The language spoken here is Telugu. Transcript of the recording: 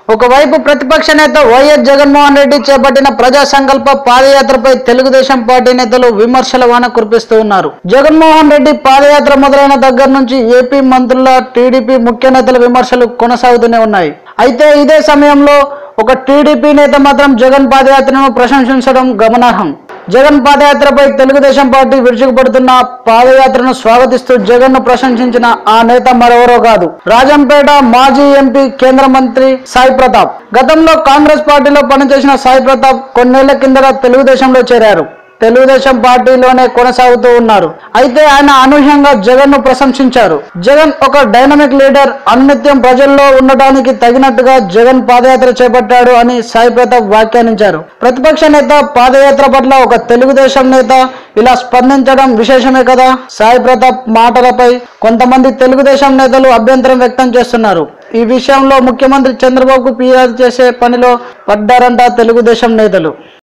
ఒకవైపు ప్రతిపక్ష నేత వైఎస్ జగన్మోహన్ రెడ్డి చేపట్టిన ప్రజా సంకల్ప పాదయాత్రపై తెలుగుదేశం పార్టీ నేతలు విమర్శల వాన కురిపిస్తూ ఉన్నారు జగన్మోహన్ రెడ్డి పాదయాత్ర మొదలైన దగ్గర నుంచి ఏపీ మంత్రుల టీడీపీ ముఖ్య నేతల విమర్శలు కొనసాగుతూనే ఉన్నాయి అయితే ఇదే సమయంలో ఒక టీడీపీ నేత మాత్రం జగన్ పాదయాత్రను ప్రశంసించడం గమనార్హం జగన్ పాదయాత్రపై తెలుగుదేశం పార్టీ విరుచుకుపడుతున్న పాదయాత్రను స్వాగతిస్తూ జగన్ ను ప్రశంసించిన ఆ నేత మరెవరో కాదు రాజంపేట మాజీ ఎంపీ కేంద్ర మంత్రి సాయి ప్రతాప్ గతంలో కాంగ్రెస్ పార్టీలో పనిచేసిన సాయి ప్రతాప్ కొన్నేళ్ల కిందట తెలుగుదేశంలో చేరారు తెలుగుదేశం పార్టీలోనే కొనసాగుతూ ఉన్నారు అయితే ఆయన అనూహ్యంగా జగన్ ను ప్రశంసించారు జగన్ ఒక డైనమిక్ లీడర్ అన్నిత్యం ప్రజల్లో ఉండటానికి తగినట్టుగా జగన్ పాదయాత్ర చేపట్టాడు అని సాయి ప్రతాప్ వ్యాఖ్యానించారు ప్రతిపక్ష నేత పాదయాత్ర పట్ల ఒక తెలుగుదేశం నేత ఇలా స్పందించడం విశేషమే కదా సాయి ప్రతాప్ మాటలపై కొంతమంది తెలుగుదేశం నేతలు అభ్యంతరం వ్యక్తం చేస్తున్నారు ఈ విషయంలో ముఖ్యమంత్రి చంద్రబాబుకు ఫిర్యాదు చేసే పనిలో పడ్డారంట తెలుగుదేశం నేతలు